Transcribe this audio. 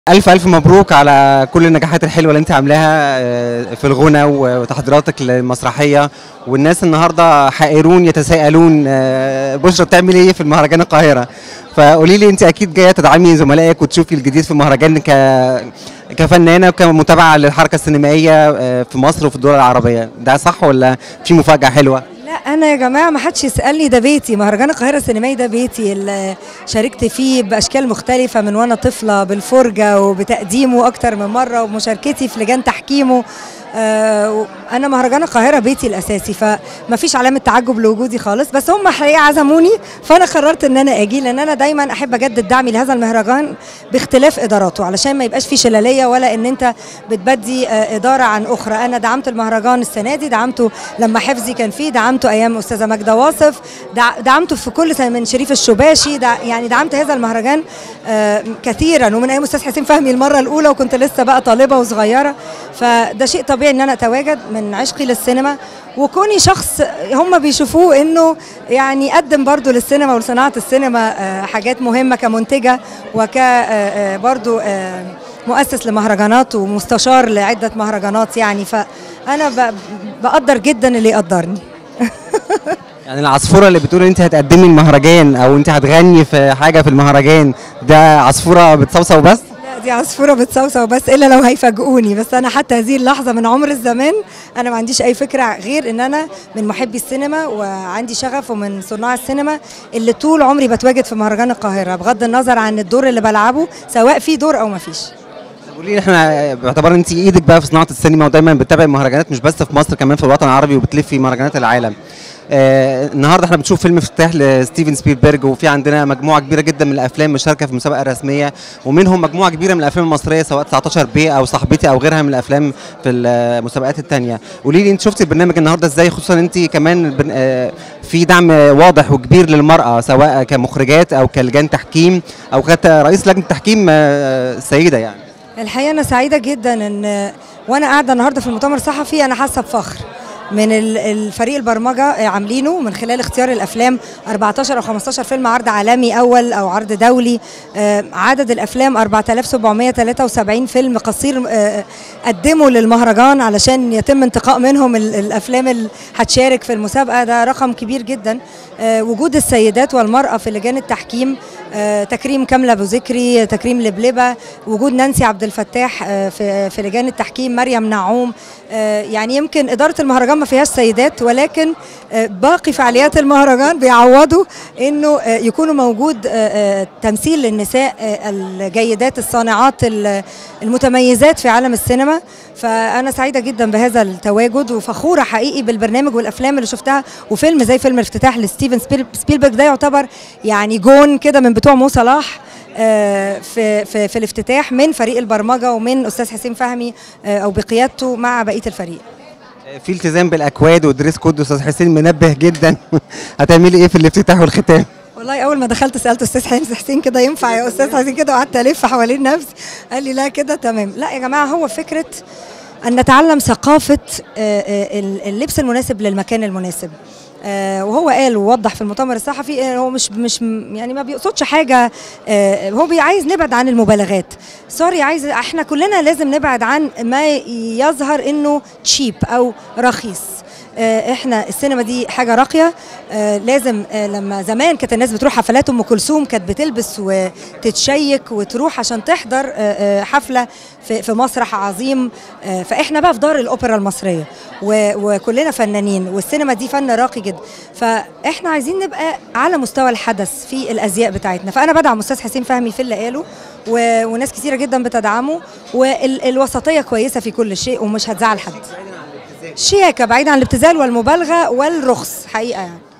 ألف ألف مبروك على كل النجاحات الحلوة اللي أنت عاملاها آه، في الغنى وتحضيراتك للمسرحية والناس النهاردة حائرون يتساءلون آه، بشرى بتعمل إيه في المهرجان القاهرة فقولي لي أنت أكيد جاية تدعمي زملائك وتشوفي الجديد في المهرجان ك كفنانة وكمتابعة للحركة السينمائية آه، في مصر وفي الدول العربية ده صح ولا في مفاجأة حلوة؟ لا انا يا جماعه ما حدش يسالني ده بيتي مهرجان القاهره السينمائي ده بيتي اللي شاركت فيه باشكال مختلفه من وانا طفله بالفرجه وبتقديمه اكتر من مره ومشاركتي في لجان تحكيمه آه انا مهرجان القاهره بيتي الاساسي فما فيش علامه تعجب لوجودي خالص بس هم حقيقه عزموني فانا قررت ان انا اجي لان انا دايما احب اجدد دعمي لهذا المهرجان باختلاف اداراته علشان ما يبقاش فيه شلاليه ولا ان انت بتبدي آه اداره عن اخرى انا دعمت المهرجان السنه دي دعمته لما حفظي كان فيه دعمته ايام استاذه ماجده واصف دع- دعمته في كل سنه من شريف الشباشي دع يعني دعمت هذا المهرجان آه كثيرا ومن ايام استاذ حسين فهمي المره الاولى وكنت لسه بقى طالبه وصغيره فده شيء طبيعي ان انا اتواجد من عشقي للسينما وكوني شخص هم بيشوفوه انه يعني قدم برضو للسينما ولصناعه السينما آه، حاجات مهمه كمنتجه وك آه، آه، برضو آه، مؤسس لمهرجانات ومستشار لعده مهرجانات يعني فانا ب- بقدر جدا اللي يقدرني يعني العصفورة اللي بتقول أنت هتقدمي المهرجان أو أنت هتغني في حاجة في المهرجان ده عصفورة بتصوصو بس؟ لا دي عصفوره بتصوصو بس الا لو هيفاجئوني بس انا حتى هذه اللحظه من عمر الزمان انا ما عنديش اي فكره غير ان انا من محبي السينما وعندي شغف ومن صناع السينما اللي طول عمري بتواجد في مهرجان القاهره بغض النظر عن الدور اللي بلعبه سواء في دور او ما فيش طب قولي لي احنا باعتبار انت ايدك بقى في صناعه السينما ودايما بتتابعي المهرجانات مش بس في مصر كمان في الوطن العربي وبتلفي مهرجانات العالم. آه النهارده احنا بنشوف فيلم افتتاح لستيفن سبيلبرج وفي عندنا مجموعه كبيره جدا من الافلام مشاركه في المسابقه الرسميه ومنهم مجموعه كبيره من الافلام المصريه سواء 19 بي او صاحبتي او غيرها من الافلام في المسابقات الثانيه. قولي لي انت شفتي البرنامج النهارده ازاي خصوصا انت كمان بن- آه في دعم واضح وكبير للمراه سواء كمخرجات او كلجان تحكيم او كرئيس لجنه تحكيم آه سيده يعني. الحقيقه انا سعيده جدا ان وانا قاعده النهارده في المؤتمر الصحفي انا حاسه بفخر من ال- الفريق البرمجه آه، عاملينه من خلال اختيار الافلام 14 او 15 فيلم عرض عالمي اول او عرض دولي آه، عدد الافلام 4773 فيلم قصير آه، قدموا للمهرجان علشان يتم انتقاء منهم ال- الافلام اللي هتشارك في المسابقه ده رقم كبير جدا آه، وجود السيدات والمراه في لجان التحكيم آه، تكريم كامله ابو ذكري تكريم لبلبه وجود نانسي عبد الفتاح آه، في في لجان التحكيم مريم نعوم آه، يعني يمكن اداره المهرجان ما فيهاش سيدات ولكن آه، باقي فعاليات المهرجان بيعوضوا انه آه، يكونوا موجود آه، آه، تمثيل للنساء آه، الجيدات الصانعات ال- المتميزات في عالم السينما فانا سعيده جدا بهذا التواجد وفخوره حقيقي بالبرنامج والافلام اللي شفتها وفيلم زي فيلم الافتتاح لستيفن سبيل- سبيلبرج ده يعتبر يعني جون كده من بتوع مو صلاح آه، في في في الافتتاح من فريق البرمجه ومن استاذ حسين فهمي آه، او بقيادته مع بقيه الفريق في التزام بالاكواد والدريس كود استاذ حسين منبه جدا هتعملي ايه في الافتتاح والختام والله اول ما دخلت سالت استاذ حسين حسين كده ينفع يا استاذ حسين كده وقعدت الف حوالين نفسي قال لي لا كده تمام لا يا جماعه هو فكره ان نتعلم ثقافه آه، آه، اللبس المناسب للمكان المناسب آه، وهو قال ووضح في المؤتمر الصحفي آه، هو مش مش م- يعني ما بيقصدش حاجه آه، هو بي- عايز نبعد عن المبالغات سوري عايز احنا كلنا لازم نبعد عن ما يظهر انه تشيب او رخيص آه، احنا السينما دي حاجه راقيه آه، لازم آه، لما زمان كانت الناس بتروح حفلات ام كلثوم كانت بتلبس وتتشيك وتروح عشان تحضر آه، آه، حفله في في مسرح عظيم آه، فاحنا بقى في دار الاوبرا المصريه و- وكلنا فنانين والسينما دي فن راقي جدا فاحنا عايزين نبقى على مستوى الحدث في الازياء بتاعتنا فانا بدعم استاذ حسين فهمي في اللي قاله و- وناس كثيره جدا بتدعمه والوسطيه كويسه في كل شيء ومش هتزعل حد شياكه بعيد عن الابتذال والمبالغه والرخص حقيقه يعني